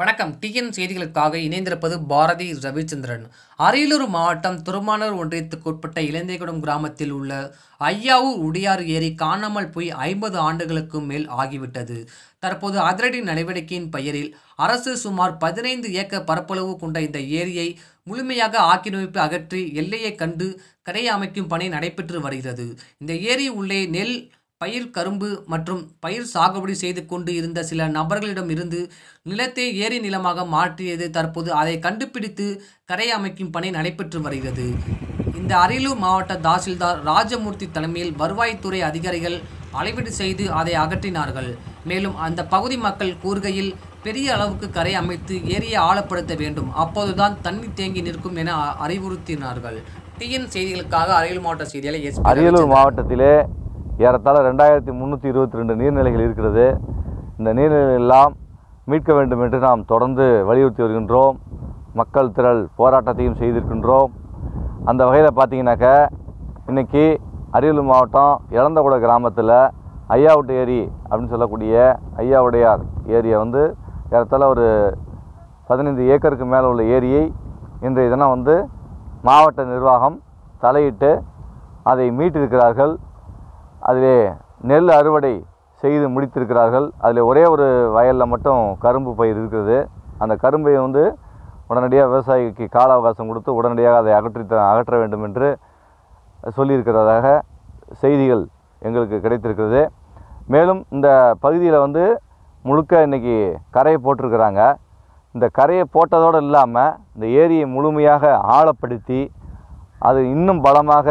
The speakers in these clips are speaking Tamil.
வணக்கம் டிஎன் செய்திகளுக்காக இணைந்திருப்பது பாரதி ரவிச்சந்திரன் அரியலூர் மாவட்டம் திருமானூர் ஒன்றியத்துக்கு உட்பட்ட இலந்தைகுடம் கிராமத்தில் உள்ள ஐயாவூர் உடையார் ஏரி காணாமல் போய் ஐம்பது ஆண்டுகளுக்கு மேல் ஆகிவிட்டது தற்போது அதிரடி நடவடிக்கையின் பெயரில் அரசு சுமார் பதினைந்து ஏக்கர் பரப்பளவு கொண்ட இந்த ஏரியை முழுமையாக ஆக்கிரமிப்பு அகற்றி எல்லையை கண்டு கரை அமைக்கும் பணி நடைபெற்று வருகிறது இந்த ஏரி உள்ளே நெல் பயிர் கரும்பு மற்றும் பயிர் சாகுபடி செய்து கொண்டு இருந்த சில நபர்களிடம் இருந்து நிலத்தை ஏரி நிலமாக மாற்றியது தற்போது அதை கண்டுபிடித்து கரை அமைக்கும் பணி நடைபெற்று வருகிறது இந்த அரியலூர் மாவட்ட தாசில்தார் ராஜமூர்த்தி தலைமையில் வருவாய்த்துறை அதிகாரிகள் அளவீடு செய்து அதை அகற்றினார்கள் மேலும் அந்த பகுதி மக்கள் கூறுகையில் பெரிய அளவுக்கு கரை அமைத்து ஏரியை ஆழப்படுத்த வேண்டும் அப்போதுதான் தண்ணி தேங்கி நிற்கும் என அ- அறிவுறுத்தினார்கள் டிஎன் செய்திகளுக்காக அரியலூர் மாவட்ட செய்தியாளர் எஸ் அரியலூர் மாவட்டத்திலே ஏறத்தாழ ரெண்டாயிரத்தி முந்நூற்றி இருபத்தி ரெண்டு நீர்நிலைகள் இருக்கிறது இந்த நீர்நிலைகள் எல்லாம் மீட்க வேண்டும் என்று நாம் தொடர்ந்து வலியுறுத்தி வருகின்றோம் மக்கள் திரள் போராட்டத்தையும் செய்திருக்கின்றோம் அந்த வகையில் பார்த்தீங்கன்னாக்க இன்றைக்கி அரியலூர் மாவட்டம் இளந்தகுட கிராமத்தில் ஐயாவுட்டு ஏரி அப்படின்னு சொல்லக்கூடிய ஐயாவுடையார் ஏரியை வந்து ஏறத்தாழ ஒரு பதினைந்து ஏக்கருக்கு மேலே உள்ள ஏரியை இன்றைய தினம் வந்து மாவட்ட நிர்வாகம் தலையிட்டு அதை மீட்டிருக்கிறார்கள் அதிலே நெல் அறுவடை செய்து முடித்திருக்கிறார்கள் அதில் ஒரே ஒரு வயலில் மட்டும் கரும்பு பயிர் இருக்கிறது அந்த கரும்பை வந்து உடனடியாக விவசாயிக்கு கால அவகாசம் கொடுத்து உடனடியாக அதை அகற்றி அகற்ற வேண்டும் என்று சொல்லியிருக்கிறதாக செய்திகள் எங்களுக்கு கிடைத்திருக்கிறது மேலும் இந்த பகுதியில் வந்து முழுக்க இன்றைக்கி கரையை போட்டிருக்கிறாங்க இந்த கரையை போட்டதோடு இல்லாமல் இந்த ஏரியை முழுமையாக ஆழப்படுத்தி அது இன்னும் பலமாக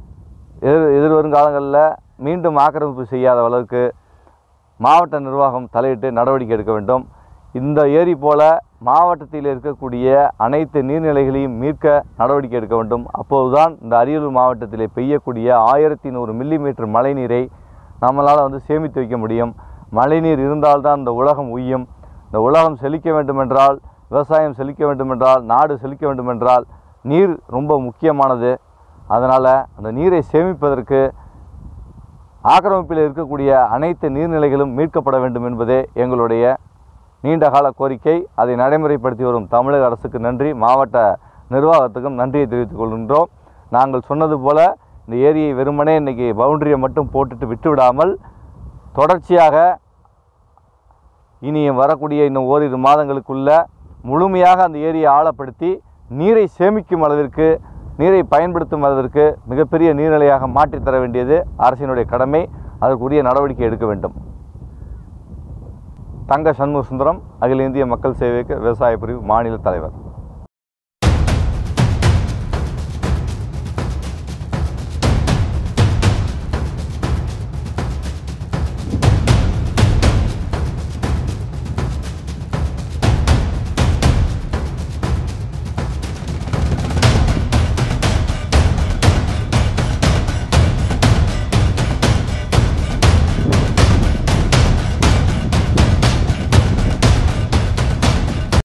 எதிர் எதிர்வரும் காலங்களில் மீண்டும் ஆக்கிரமிப்பு செய்யாத அளவுக்கு மாவட்ட நிர்வாகம் தலையிட்டு நடவடிக்கை எடுக்க வேண்டும் இந்த ஏரி போல மாவட்டத்தில் இருக்கக்கூடிய அனைத்து நீர்நிலைகளையும் மீட்க நடவடிக்கை எடுக்க வேண்டும் அப்போதுதான் இந்த அரியலூர் மாவட்டத்தில் பெய்யக்கூடிய ஆயிரத்தி நூறு மில்லிமீட்டர் மழைநீரை நம்மளால் வந்து சேமித்து வைக்க முடியும் மழைநீர் இருந்தால்தான் இந்த உலகம் உய்யும் இந்த உலகம் செழிக்க வேண்டுமென்றால் விவசாயம் செழிக்க வேண்டுமென்றால் நாடு செழிக்க வேண்டுமென்றால் நீர் ரொம்ப முக்கியமானது அதனால் அந்த நீரை சேமிப்பதற்கு ஆக்கிரமிப்பில் இருக்கக்கூடிய அனைத்து நீர்நிலைகளும் மீட்கப்பட வேண்டும் என்பதே எங்களுடைய நீண்டகால கோரிக்கை அதை நடைமுறைப்படுத்தி வரும் தமிழக அரசுக்கு நன்றி மாவட்ட நிர்வாகத்துக்கும் நன்றியை தெரிவித்துக் கொள்கின்றோம் நாங்கள் சொன்னது போல இந்த ஏரியை வெறுமனே இன்னைக்கு பவுண்டரியை மட்டும் போட்டுட்டு விட்டுவிடாமல் தொடர்ச்சியாக இனியும் வரக்கூடிய இன்னும் ஓரிரு மாதங்களுக்குள்ள முழுமையாக அந்த ஏரியை ஆழப்படுத்தி நீரை சேமிக்கும் அளவிற்கு நீரை பயன்படுத்தும் அளவிற்கு மிகப்பெரிய நீர்நிலையாக மாற்றித் தர வேண்டியது அரசினுடைய கடமை அதற்குரிய நடவடிக்கை எடுக்க வேண்டும் தங்க சண்முக சுந்தரம் அகில இந்திய மக்கள் சேவைக்கு விவசாய பிரிவு மாநில தலைவர்